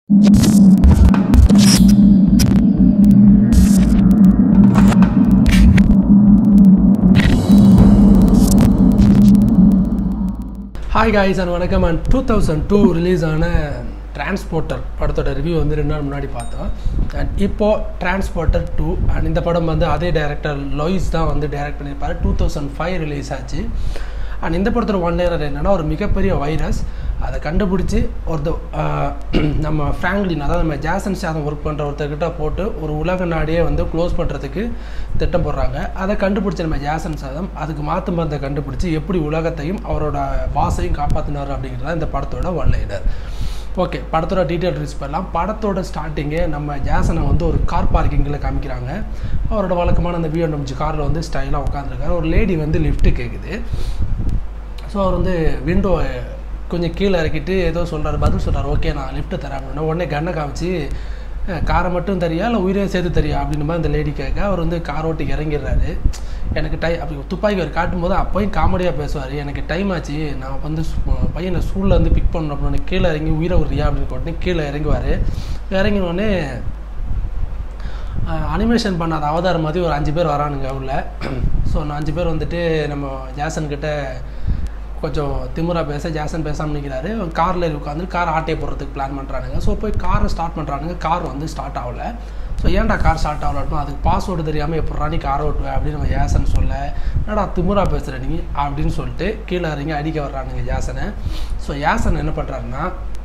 hi guys and வணக்கம் and two thousand two release ஆன transporter படத்தோட ரிவ்யூ வந்து ரெண்டு நாள் முன்னாடி பார்த்தோம் அண்ட் இப்போது டிரான்ஸ்போர்ட்டர் டூ அண்ட் இந்த படம் வந்து அதே டைரக்டர் லோயிஸ் தான் வந்து டைரக்ட் பண்ணியிருப்பாரு டூ தௌசண்ட் ஃபைவ் ரிலீஸ் ஆச்சு அண்ட் இந்த படத்தோட ஒன் லேயர் என்னென்னா ஒரு மிகப்பெரிய வைரஸ் அதை கண்டுபிடிச்சி ஒருத்த ஆஹ், நம்ம ஃப்ராங்க்லின் அதாவது நம்ம ஜாசன் சாதம் ஒர்க் பண்ணுற ஒருத்தர்கிட்ட போட்டு ஒரு உலக நாடையே வந்து க்ளோஸ் பண்ணுறதுக்கு திட்டம் போடுறாங்க அதை கண்டுபிடிச்ச நம்ம ஜாசன் சாதம் அதுக்கு மாற்று மருந்தை கண்டுபிடிச்சி எப்படி உலகத்தையும் அவரோட பாஸையும் காப்பாற்றினார் அப்படிங்கிறது தான் இந்த படத்தோட ஒன் லைனர் ஓகே படத்தோட டீட்டெயில் ரிலீஸ் பண்ணலாம் படத்தோட ஸ்டார்டிங்கே நம்ம ஜாசனை வந்து ஒரு கார் பார்க்கிங்கில் காமிக்கிறாங்க அவரோட வழக்கமான அந்த பிஎன்டபிள்யூ காரில் வந்து ஸ்டைலாக உட்காந்துருக்காரு ஒரு லேடி வந்து லிஃப்ட்டு கேட்குது ஸோ அவர் வந்து விண்டோ கொஞ்சம் கீழே இறக்கிட்டு ஏதோ சொல்கிறாரு பதில் சொல்கிறார் ஓகே நான் லிஃப்ட்டு தரேன் அப்படின்னா உடனே கண்ணை காமிச்சு "அஹ், காரை மட்டும் தரியா இல்லை உயிரே சேர்த்து தரியா அப்படின்னு மாதிரி அந்த லேடி கேட்க அவர் வந்து கார் ஓட்டி இறங்கிடுறாரு எனக்கு டை அப்படி துப்பாக்கி அவர் காட்டும்போது அப்போயும் காமெடியாக பேசுவார் எனக்கு டைம் ஆச்சு நான் வந்து சு- பையனை ஸ்கூலில் வந்து பிக் பண்ணணும் அப்படின்னு கீழே இறங்கி உயிரை விடுறியா அப்படின்னு உடனே கீழே இறங்குவார் இறங்கின உடனே அனிமேஷன் பண்ணாத அவதாரம் மாதிரி ஒரு அஞ்சு பேர் வரானுங்க உள்ள ஸோ அந்த அஞ்சு பேர் வந்துட்டு நம்ம ஜாசன் கிட்ட கொஞ்சம் திமுறா பேச ஜாசன் பேசாமல் நிற்கிறாரு காரில் உட்காந்து கார் ஆட்டையை போடுறதுக்கு பிளான் பண்ணுறானுங்க ஸோ போய் காரை ஸ்டார்ட் பண்ணுறானுங்க கார் வந்து ஸ்டார்ட் ஆகல ஸோ ஏன்டா கார் ஸ்டார்ட் ஆகலட்டும் அதுக்கு பாஸ்வேர்டு தெரியாமல் எப்படா நீ கார் ஓட்டுவேன் அப்படின்னு நம்ம ஜாசன் சொல்ல என்னடா திமுறா பேசுகிற நீ அப்படின்னு சொல்லிட்டு கீழே இறங்கி அடிக்க வர்றானுங்க ஜாசனை ஸோ ஜாசன் என்ன பண்ணுறாருன்னா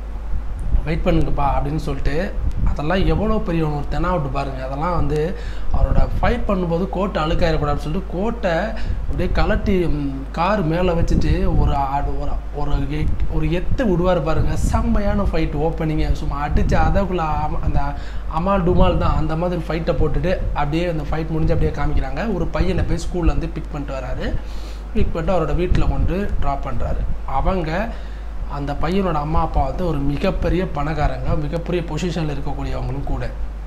வெயிட் பண்ணுங்கப்பா அப்படின்னு சொல்லிட்டு அதெல்லாம் எவ்வளோ பெரிய ஒரு தெனாவட்டு பாருங்கள் அதெல்லாம் வந்து அவரோட ஃபைட் பண்ணும்போது கோட்டை அழுக்காயிடக்கூடாதுன்னு சொல்லிட்டு கோட்டை அப்படியே கலட்டி கார் மேலே வச்சுட்டு ஒரு ஆடு- ஒரு ஒரு எ- ஒரு எத்து விடுவார் பாருங்க செம்மையான ஃபைட் ஓப்பனிங்க சும்மா அடித்து அதற்குள்ள அந்த அமால் டுமால் தான் அந்த மாதிரி ஃபைட்டை போட்டுட்டு அப்படியே அந்த ஃபைட் முடிஞ்சு அப்படியே காமிக்கிறாங்க ஒரு பையனை போய் ஸ்கூல்லேருந்து பிக் பண்ணிட்டு வராரு பிக் பண்ணிட்டு அவரோட வீட்டில் கொண்டு ட்ராப் பண்ணுறாரு அவங்க அந்த பையனோட அம்மா அப்பா வந்து ஒரு மிகப்பெரிய பணக்காரங்க மிகப்பெரிய பொசிஷனில் இருக்கக்கூடியவங்களும் கூட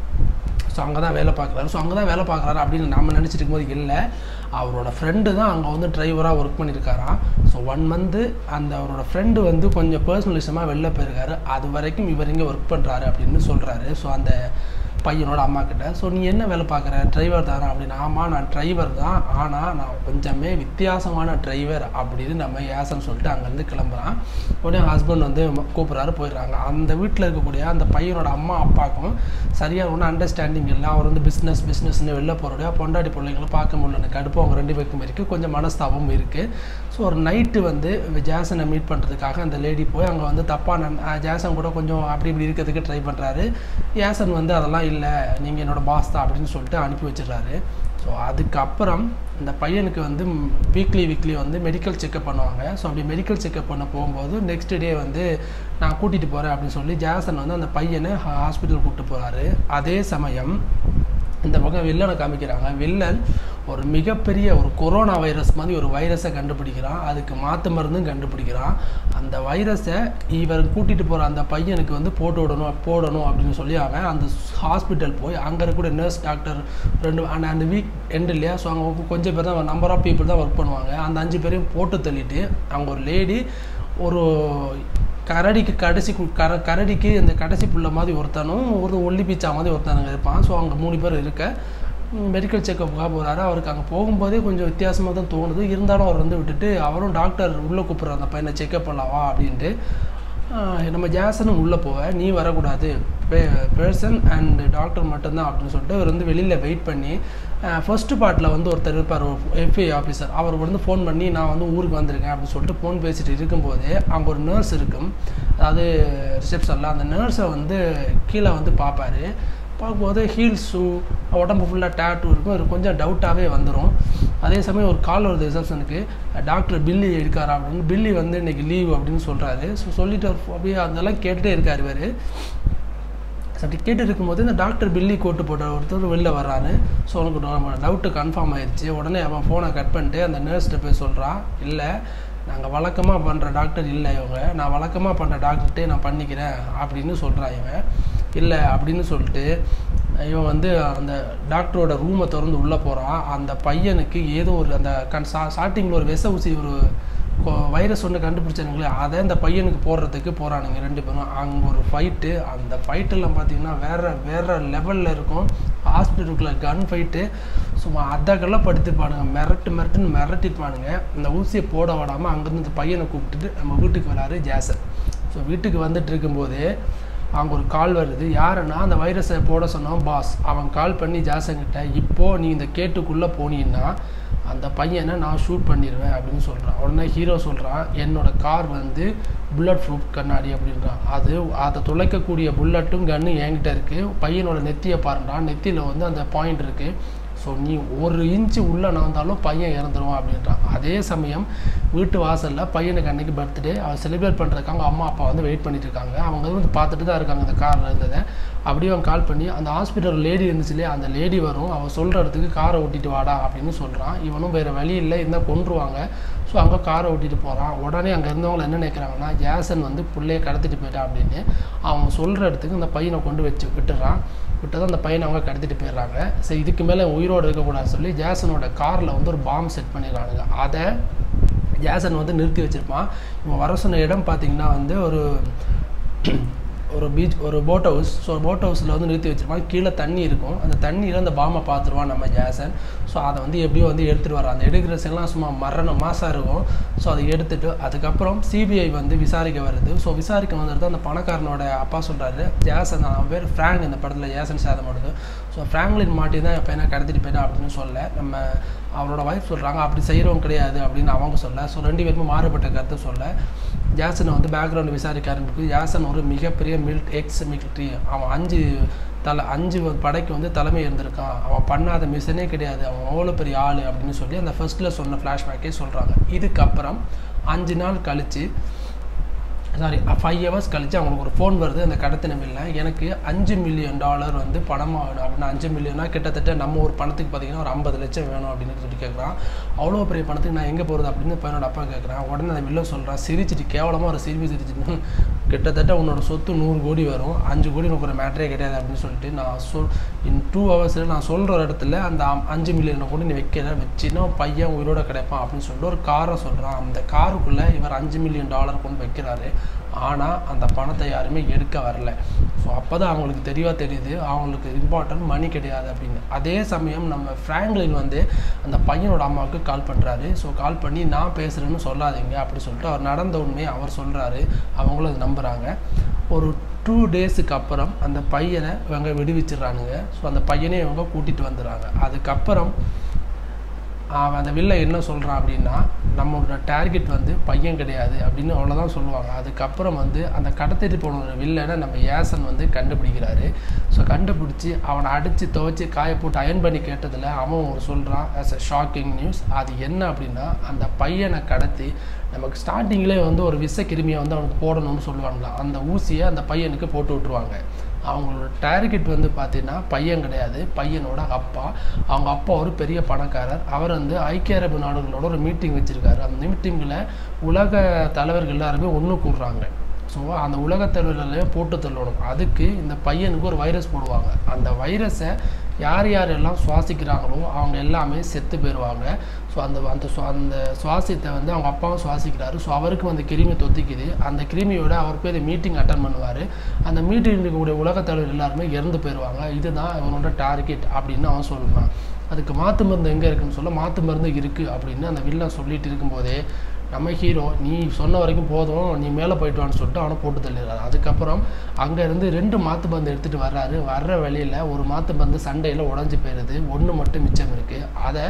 ஸோ அங்கே தான் வேலை பார்க்குறாரு ஸோ அங்கே தான் வேலை பார்க்குறாரு அப்படின்னு நம்ம நினச்சிட்டு இருக்கும்போது இல்லை அவரோட ஃப்ரெண்டு தான் அங்கே வந்து டிரைவராக ஒர்க் பண்ணியிருக்காராம் ஸோ ஒன் மந்த்து அந்த அவரோட ஃப்ரெண்டு வந்து கொஞ்சம் பர்சனல் விஷயமாக வெளில போயிருக்காரு அது வரைக்கும் இவர் இங்கே ஒர்க் பண்ணுறாரு அப்படின்னு சொல்கிறாரு ஸோ அந்த பையனோட அம்மா கிட்ட ஸோ நீ என்ன வேலை பார்க்குற டிரைவர் தானே அப்படின்னு ஆமாம் நான் டிரைவர் தான் ஆனால் நான் கொஞ்சமே வித்தியாசமான டிரைவர் அப்படின்னு நம்ம ஏசன் சொல்லிட்டு அங்கேருந்து கிளம்புறான் உடனே ஹஸ்பண்ட் வந்து ம- கூப்பிட்றாரு போயிடுறாங்க அந்த வீட்டில் இருக்கக்கூடிய அந்த பையனோட அம்மா அப்பாவுக்கும் சரியாக ஒன்றும் அண்டர்ஸ்டாண்டிங் இல்லை அவர் வந்து பிஸ்னஸ் பிஸ்னஸ்னு வெளில போகிறோடைய பொண்டாட்டி பிள்ளைங்களை பார்க்க முடியல எனக்கு கடுப்பு அவங்க ரெண்டு பேருக்கும் இருக்குது கொஞ்சம் மனஸ்தாபமும் இருக்குது ஸோ ஒரு நைட்டு வந்து ஜாசனை மீட் பண்ணுறதுக்காக அந்த லேடி போய் அங்கே வந்து தப்பாக ஜாசன் கூட கொஞ்சம் அப்படி இப்படி இருக்கிறதுக்கு ட்ரை பண்ணுறாரு ஜாசன் வந்து அதெல்லாம் இல்லை நீங்கள் என்னோட பாஸ் தான் அப்படின்னு சொல்லிட்டு அனுப்பி வச்சிடுறாரு ஸோ அதுக்கப்புறம் இந்த பையனுக்கு வந்து வீக்லி வீக்லி வந்து மெடிக்கல் செக்கப் பண்ணுவாங்க ஸோ அப்படி மெடிக்கல் செக்கப் பண்ண போகும்போது நெக்ஸ்ட் டே வந்து நான் கூட்டிகிட்டு போகிறேன் அப்படின்னு சொல்லி ஜாசன் வந்து அந்த பையனை ஹாஸ்பிட்டல் கூப்பிட்டு போகிறாரு அதே சமயம் இந்த பக்கம் வில்லனை காமிக்கிறாங்க வில்லன் ஒரு மிகப்பெரிய ஒரு கொரோனா வைரஸ் மாதிரி ஒரு வைரஸை கண்டுபிடிக்கிறான் அதுக்கு மாற்று மருந்தும் கண்டுபிடிக்கிறான் அந்த வைரஸை இவர் கூட்டிகிட்டு போகிற அந்த பையனுக்கு வந்து போட்டு விடணும் போடணும் அப்படின்னு சொல்லி அவன் அந்த ஹாஸ்பிட்டல் போய் அங்கே இருக்கக்கூடிய நர்ஸ் டாக்டர் ரெண்டு அந்த அந்த வீக் எண்ட் இல்லையா ஸோ அங்கே கொஞ்சம் பேர் தான் நம்பர் ஆஃப் பீப்புள் தான் ஒர்க் பண்ணுவாங்க அந்த அஞ்சு பேரையும் போட்டு தள்ளிட்டு அங்கே ஒரு லேடி ஒரு கரடிக்கு கடைசி கு- கர கரடிக்கு இந்த கடைசி புள்ள மாதிரி ஒருத்தனும் ஒரு ஒல்லி பீச்சா மாதிரி ஒருத்தனுங்க இருப்பான் ஸோ அங்கே மூணு பேர் இருக்க மெடிக்கல் செக்கப்புக்காக போகிறாரு அவருக்கு அங்கே போகும்போதே கொஞ்சம் வித்தியாசமாக தான் தோணுது இருந்தாலும் அவர் வந்து விட்டுட்டு அவரும் டாக்டர் உள்ளே கூப்பிட்றாரு அந்த பையனை செக்கப் பண்ணலாவா அப்படின்ட்டு ஆஹ் நம்ம ஜாசனும் உள்ளே போவ நீ வரக்கூடாது பர்சன் அண்ட் டாக்டர் மட்டும்தான் அப்படின்னு சொல்லிட்டு அவர் வந்து வெளியில் வெயிட் பண்ணி ஃபர்ஸ்ட் பார்ட்டில் வந்து ஒருத்தர் இருப்பார் எஃப்ஐ ஆஃபீஸர் அவர் வந்து ஃபோன் பண்ணி நான் வந்து ஊருக்கு வந்திருக்கேன் அப்படின்னு சொல்லிட்டு ஃபோன் பேசிட்டு இருக்கும்போதே அங்கே ஒரு நர்ஸ் இருக்கும் அதாவது ரிசப்ஷனில் அந்த நர்ஸை வந்து கீழே வந்து பார்ப்பாரு பார்க்கும்போது ஹீல்ஸ் ஷூ உடம்பு ஃபுல்லாக டேட்டு இருக்கும் இது கொஞ்சம் டவுட்டாகவே வந்துடும் அதே சமயம் ஒரு கால் வருது ரிசப்ஷனுக்கு டாக்டர் பில்லி இருக்காரா அப்படின்னு பில்லி வந்து இன்னைக்கு லீவ் அப்படின்னு சொல்கிறாரு ஸோ சொல்லிட்டு அவர் அப்படியே அதெல்லாம் கேட்டுகிட்டே இருக்கார் இவர் அப்படி கேட்டு இருக்கும்போது இந்த டாக்டர் பில்லி கோட்டு போட்ட ஒருத்தர் வெளில வர்றாரு ஸோ உனக்கு நம்ம டவுட்டு கன்ஃபார்ம் ஆயிடுச்சு உடனே அவன் ஃபோனை கட் பண்ணிட்டு அந்த நர்ஸ்கிட்ட போய் சொல்கிறான் இல்லை நாங்கள் வழக்கமாக பண்ணுற டாக்டர் இல்லை இவங்க நான் வழக்கமாக பண்ணுற டாக்டர்கிட்டே நான் பண்ணிக்கிறேன் அப்படின்னு சொல்கிறான் இவன் இல்லை அப்படின்னு சொல்லிட்டு இவன் வந்து அந்த டாக்டரோட ரூமை திறந்து உள்ளே போகிறான் அந்த பையனுக்கு ஏதோ ஒரு அந்த கண் ஸ்டார்டிங்கில் ஒரு விச ஊசி ஒரு வைரஸ் ஒன்று கண்டுபிடிச்சானுங்களே அதை இந்த பையனுக்கு போடுறதுக்கு போகிறானுங்க ரெண்டு பேரும் அங்கே ஒரு ஃபைட்டு அந்த ஃபைட்டெல்லாம் பார்த்தீங்கன்னா வேறு வேறு லெவலில் இருக்கும் ஹாஸ்பிட்டலுக்குள்ள கன் ஃபைட்டு சும்மா அதக்கெல்லாம் படுத்திருப்பானுங்க மிரட்டு மிரட்டுன்னு மிரட்டிருப்பானுங்க இந்த ஊசியை போட விடாமல் அங்கேருந்து இந்த பையனை கூப்பிட்டுட்டு நம்ம வீட்டுக்கு வராரு ஜேசன் ஸோ வீட்டுக்கு வந்துட்டு இருக்கும்போது அங்கே ஒரு கால் வருது யாருன்னா அந்த வைரஸை போட சொன்னோம் பாஸ் அவன் கால் பண்ணி ஜாசங்கிட்ட இப்போது நீ இந்த கேட்டுக்குள்ளே போனீன்னா அந்த பையனை நான் ஷூட் பண்ணிடுவேன் அப்படின்னு சொல்கிறான் உடனே ஹீரோ சொல்கிறான் என்னோட கார் வந்து புல்லட் ப்ரூஃப் கண்ணாடி அப்படின்றான் அது அதை துளைக்கக்கூடிய புல்லட்டும் கன்னு என்கிட்ட இருக்குது பையனோட நெத்தியை பாருன்றான் நெத்தியில் வந்து அந்த பாயிண்ட் இருக்குது ஸோ நீ ஒரு இன்ச்சு உள்ளே நகர்ந்தாலும் பையன் இறந்துருவான் அப்படின்றான் அதே சமயம் வீட்டு வாசலில் பையனுக்கு அன்னைக்கு பர்த்டே அவன் செலிப்ரேட் பண்ணுறதுக்காக அவங்க அம்மா அப்பா வந்து வெயிட் பண்ணிட்டு இருக்காங்க அவங்க வந்து பார்த்துட்டு தான் இருக்காங்க அந்த காரில் இருந்ததை அப்படியே அவன் கால் பண்ணி அந்த ஹாஸ்பிட்டல் லேடி இருந்துச்சு இல்லையா அந்த லேடி வரும் அவன் சொல்கிற இடத்துக்கு காரை ஓட்டிட்டு வாடா அப்படின்னு சொல்கிறான் இவனும் வேறு வழி இல்லை இருந்தால் கொன்றுவாங்க ஸோ அங்கே காரை ஓட்டிட்டு போகிறான் உடனே அங்கே இருந்தவங்க என்ன நினைக்கிறாங்கன்னா ஜேசன் வந்து பிள்ளைய கடத்திட்டு போயிட்டான் அப்படின்னு அவன் சொல்கிற இடத்துக்கு அந்த பையனை கொண்டு வச்சு விட்டுறான் விட்டதும் அந்த பையனை அவங்க கடத்திட்டு போயிடுறாங்க சரி இதுக்கு மேலே உயிரோடு இருக்கக்கூடாதுன்னு சொல்லி ஜேசனோட காரில் வந்து ஒரு பாம் செட் பண்ணிடுறானுங்க அதை ஜேசன் வந்து நிறுத்தி வச்சுருப்பான் இவன் வர சொன்ன இடம் பார்த்தீங்கன்னா வந்து ஒரு ஒரு பீச் ஒரு போட் ஹவுஸ் ஸோ போட் ஹவுஸில் வந்து நிறுத்தி வச்சிருப்பான் கீழே தண்ணி இருக்கும் அந்த தண்ணியில் அந்த பாமை பார்த்துருவான் நம்ம ஜேசன் ஸோ அதை வந்து எப்படியோ வந்து எடுத்துகிட்டு வரான் அந்த எடுக்கிற செல்லாம் சும்மா மரணம் மாசாக இருக்கும் ஸோ அதை எடுத்துட்டு அதுக்கப்புறம் சிபிஐ வந்து விசாரிக்க வருது ஸோ விசாரிக்க வந்துட்டு அந்த பணக்காரனோட அப்பா சொல்கிறாரு ஜேசன் அவன் பேர் ஃப்ராங்க் இந்த படத்தில் ஜேசன் சேதம் வருது ஸோ ஃப்ராங்க்லின் மாட்டி தான் என் பையனை கடத்திட்டு போயிட்டான் அப்படின்னு சொல்ல நம்ம அவரோட ஒய்ஃப் சொல்கிறாங்க அப்படி செய்கிறவங்க கிடையாது அப்படின்னு அவங்க சொல்ல ஸோ ரெண்டு பேருமே மாறுபட்ட கருத்தை சொல்ல ஜாசனை வந்து பேக்ரவுண்டு விசாரிக்க ஆரம்பிக்குது ஜாசன் ஒரு மிகப்பெரிய மில்ட் எக்ஸ் மிலிட்ரி அவன் அஞ்சு தலை அஞ்சு படைக்கு வந்து தலைமை இருந்திருக்கான் அவன் பண்ணாத மிஷனே கிடையாது அவன் அவ்வளோ பெரிய ஆள் அப்படின்னு சொல்லி அந்த ஃபர்ஸ்ட்டில் சொன்ன ஃப்ளாஷ்பேக்கே சொல்கிறாங்க இதுக்கப்புறம் அஞ்சு நாள் கழித்து சாரி ஃபைவ் ஹவர்ஸ் கழிச்சு அவங்களுக்கு ஒரு ஃபோன் வருது அந்த கடத்தின மில்ல எனக்கு அஞ்சு மில்லியன் டாலர் வந்து பணமாக வேணும் அப்படின்னா அஞ்சு மில்லியனா கிட்டத்தட்ட நம்ம ஒரு பணத்துக்கு பார்த்தீங்கன்னா ஒரு ஐம்பது லட்சம் வேணும் அப்படின்னு சொல்லி கேட்குறான் அவ்வளோ பெரிய பணத்துக்கு நான் எங்கே போகிறது அப்படின்னு பையனோட அப்பா கேட்குறான் உடனே அந்த வில்ல சொல்கிறான் சிரிச்சிட்டு கேவலமாக ஒரு சிரிப்பு சிரிச்சிட்டு கிட்டத்தட்ட உன்னோட சொத்து நூறு கோடி வரும் அஞ்சு கோடி உனக்கு ஒரு மேட்டரே கிடையாது அப்படின்னு சொல்லிட்டு நான் சொல் இன் டூ ஹவர்ஸில் நான் சொல்கிற இடத்துல அந்த அஞ்சு மில்லியனை கூட நீ வைக்கிற வச்சுன்னா பையன் உயிரோட கிடைப்பான் அப்படின்னு சொல்லிட்டு ஒரு காரை சொல்கிறான் அந்த காருக்குள்ளே இவர் அஞ்சு மில்லியன் டாலர் கொண்டு வைக்கிறாரு ஆனால் அந்த பணத்தை யாருமே எடுக்க வரல ஸோ அப்போ தான் அவங்களுக்கு தெளிவாக தெரியுது அவங்களுக்கு இம்பார்ட்டன்ட் மணி கிடையாது அப்படின்னு அதே சமயம் நம்ம ஃப்ராங்க்லின் வந்து அந்த பையனோட அம்மாவுக்கு கால் பண்ணுறாரு ஸோ கால் பண்ணி நான் பேசுகிறேன்னு சொல்லாதீங்க அப்படி சொல்லிட்டு அவர் நடந்த உண்மையை அவர் சொல்கிறாரு அவங்களும் அதை நம்புகிறாங்க ஒரு டூ டேஸுக்கு அப்புறம் அந்த பையனை இவங்க விடுவிச்சிடுறானுங்க ஸோ அந்த பையனை இவங்க கூட்டிகிட்டு வந்துடுறாங்க அதுக்கப்புறம் அவன் அந்த வில்ல என்ன சொல்கிறான் அப்படின்னா நம்மளோட டார்கெட் வந்து பையன் கிடையாது அப்படின்னு அவ்வளோதான் சொல்லுவாங்க அதுக்கப்புறம் வந்து அந்த கடத்திட்டு போன வில்லனை நம்ம ஏசன் வந்து கண்டுபிடிக்கிறாரு ஸோ கண்டுபிடிச்சி அவனை அடித்து துவைச்சி காய போட்டு அயன் பண்ணி கேட்டதில் அவன் ஒரு சொல்கிறான் ஆஸ் அ ஷாக்கிங் நியூஸ் அது என்ன அப்படின்னா அந்த பையனை கடத்தி நமக்கு ஸ்டார்டிங்லேயே வந்து ஒரு விஷ கிருமியை வந்து அவனுக்கு போடணும்னு சொல்லுவாங்களா அந்த ஊசியை அந்த பையனுக்கு போட்டு விட்ருவாங்க அவங்களோட டார்கெட் வந்து பார்த்தீங்கன்னா பையன் கிடையாது பையனோட அப்பா அவங்க அப்பா ஒரு பெரிய பணக்காரர் அவர் வந்து ஐக்கிய அரபு நாடுகளோட ஒரு மீட்டிங் வச்சுருக்காரு அந்த மீட்டிங்கில் உலக தலைவர்கள் எல்லாருமே ஒன்று கூடுறாங்க ஸோ அந்த உலக தலைவர்களே போட்டு தள்ளணும் அதுக்கு இந்த பையனுக்கு ஒரு வைரஸ் போடுவாங்க அந்த வைரஸை யார் யாரெல்லாம் சுவாசிக்கிறாங்களோ அவங்க எல்லாமே செத்து போயிடுவாங்க ஸோ அந்த அந்த சுவா- அந்த சுவாசத்தை வந்து அவங்க அப்பாவும் சுவாசிக்கிறாரு ஸோ அவருக்கு வந்து கிருமி தொத்திக்குது அந்த கிருமியோட அவர் பேர் மீட்டிங் அட்டன் பண்ணுவார் அந்த மீட்டிங் இருக்கக்கூடிய உலகத் தலைவர் எல்லாருமே இறந்து போயிடுவாங்க இதுதான் இவனோட டார்கெட் அப்படின்னு அவன் சொல்கிறான் அதுக்கு மாற்று மருந்து எங்கே இருக்குன்னு சொல்ல மாற்று மருந்து இருக்குது அப்படின்னு அந்த வில்லன் சொல்லிட்டு இருக்கும்போதே நம்ம ஹீரோ நீ சொன்ன வரைக்கும் போதும் நீ மேலே போயிட்டு வான்னு சொல்லிட்டு அவனை போட்டு தள்ளிடுறாரு அதுக்கப்புறம் அங்கேருந்து ரெண்டு மாற்று பந்து எடுத்துகிட்டு வர்றாரு வர்ற வழியில் ஒரு மாற்று பந்து சண்டையில் உடஞ்சி போயிடுது ஒன்று மட்டும் மிச்சம் இருக்குது அதை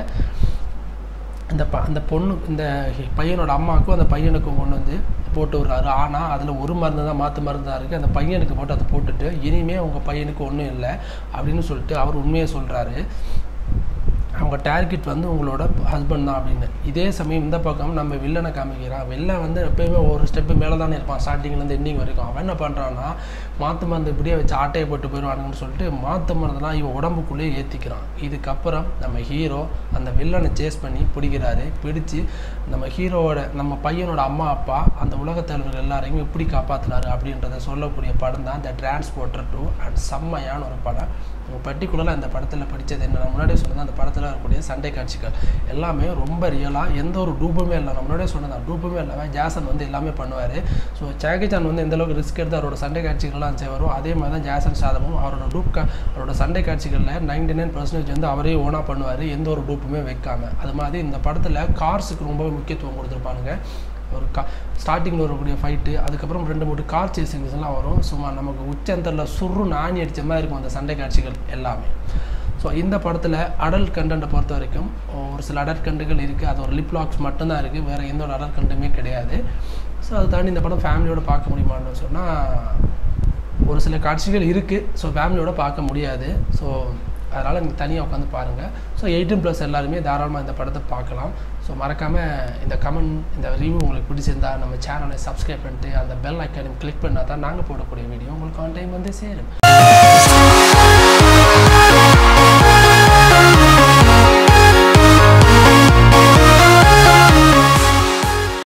அந்த ப அந்த பொண்ணு இந்த பையனோட அம்மாவுக்கும் அந்த பையனுக்கும் கொண்டு வந்து போட்டு விடுறாரு ஆனால் அதில் ஒரு மருந்து தான் மாற்று மருந்து தான் இருக்குது அந்த பையனுக்கு போட்டு அதை போட்டுட்டு இனிமே உங்கள் பையனுக்கு ஒன்றும் இல்லை அப்படின்னு சொல்லிட்டு அவர் உண்மையை சொல்கிறாரு அவங்க டார்கெட் வந்து உங்களோட ஹஸ்பண்ட் தான் அப்படின்னு இதே சமயம் இந்த பக்கம் நம்ம வில்லனை காமிக்கிறான் வில்லன் வந்து எப்பயுமே ஒரு ஸ்டெப்பு மேலே தானே இருப்பான் ஸ்டார்டிங்லேருந்து எண்டிங் வரைக்கும் அவன் என்ன பண்ணுறான்னா மாற்று மருந்து இப்படியே வச்சு ஆட்டையை போட்டு போயிடுவானுங்கன்னு சொல்லிட்டு மாற்று மருந்தெல்லாம் இவன் உடம்புக்குள்ளேயே ஏற்றிக்கிறான் இதுக்கப்புறம் நம்ம ஹீரோ அந்த வில்லனை சேஸ் பண்ணி பிடிக்கிறாரு பிடிச்சு நம்ம ஹீரோவோட நம்ம பையனோட அம்மா அப்பா அந்த உலகத் தலைவர்கள் எல்லாரையும் எப்படி காப்பாற்றினாரு அப்படின்றத சொல்லக்கூடிய படம் தான் இந்த டிரான்ஸ்போர்ட்டர் டூ அண்ட் செம்மையான ஒரு படம் பர்டிகுலராக அந்த படத்தில் படித்தது என்ன நான் முன்னாடியே சொன்னது அந்த படத்தில் ரியலாக இருக்கக்கூடிய சண்டை காட்சிகள் எல்லாமே ரொம்ப ரியலாக எந்த ஒரு டூப்புமே இல்லை நம்மளோட சொன்னதான் டூப்புமே இல்லாமல் ஜாசன் வந்து எல்லாமே பண்ணுவார் ஸோ ஜாக்கி சான் வந்து எந்த அளவுக்கு ரிஸ்க் எடுத்து அவரோட சண்டை காட்சிகள்லாம் செய்வாரோ அதே மாதிரி தான் ஜாசன் சாதமும் அவரோட டூப் கா அவரோட சண்டை காட்சிகளில் நைன்டி நைன் பர்சன்டேஜ் வந்து அவரே ஓனாக பண்ணுவார் எந்த ஒரு டூப்புமே வைக்காம அது மாதிரி இந்த படத்தில் கார்ஸுக்கு ரொம்ப முக்கியத்துவம் கொடுத்துருப்பானுங்க ஒரு கா ஸ்டார்டிங்கில் வரக்கூடிய ஃபைட்டு அதுக்கப்புறம் ரெண்டு மூணு கார் சேசிங்ஸ்லாம் வரும் சும்மா நமக்கு உச்சந்தரில் சுரு நாணி அடித்த மாதிரி இருக்கும் அந்த சண்டை காட்சிகள் எல்லாமே ஸோ இந்த படத்தில் அடல்ட் கண்டென்ட்டை பொறுத்த வரைக்கும் ஒரு சில அடல்ட் கண்டுகள் இருக்குது அது ஒரு லிப் லாக்ஸ் மட்டும்தான் இருக்குது வேறு எந்த ஒரு அடல்ட் கண்டுமே கிடையாது ஸோ அதை தாண்டி இந்த படம் ஃபேமிலியோட பார்க்க முடியுமான்னு சொன்னால் ஒரு சில காட்சிகள் இருக்குது ஸோ ஃபேமிலியோட பார்க்க முடியாது ஸோ அதனால் நீங்கள் தனியாக உட்காந்து பாருங்கள் ஸோ எயிட்டீன் ப்ளஸ் எல்லாருமே தாராளமாக இந்த படத்தை பார்க்கலாம் ஸோ மறக்காமல் இந்த கமெண்ட் இந்த ரிவ்யூ உங்களுக்கு பிடிச்சிருந்தா நம்ம சேனலை சப்ஸ்கிரைப் பண்ணிட்டு அந்த பெல் ஐக்கானையும் கிளிக் பண்ணால் தான் நாங்கள் போடக்கூடிய வீடியோ உங்களுக்கு ஆன் டைம் வந்து சேரும்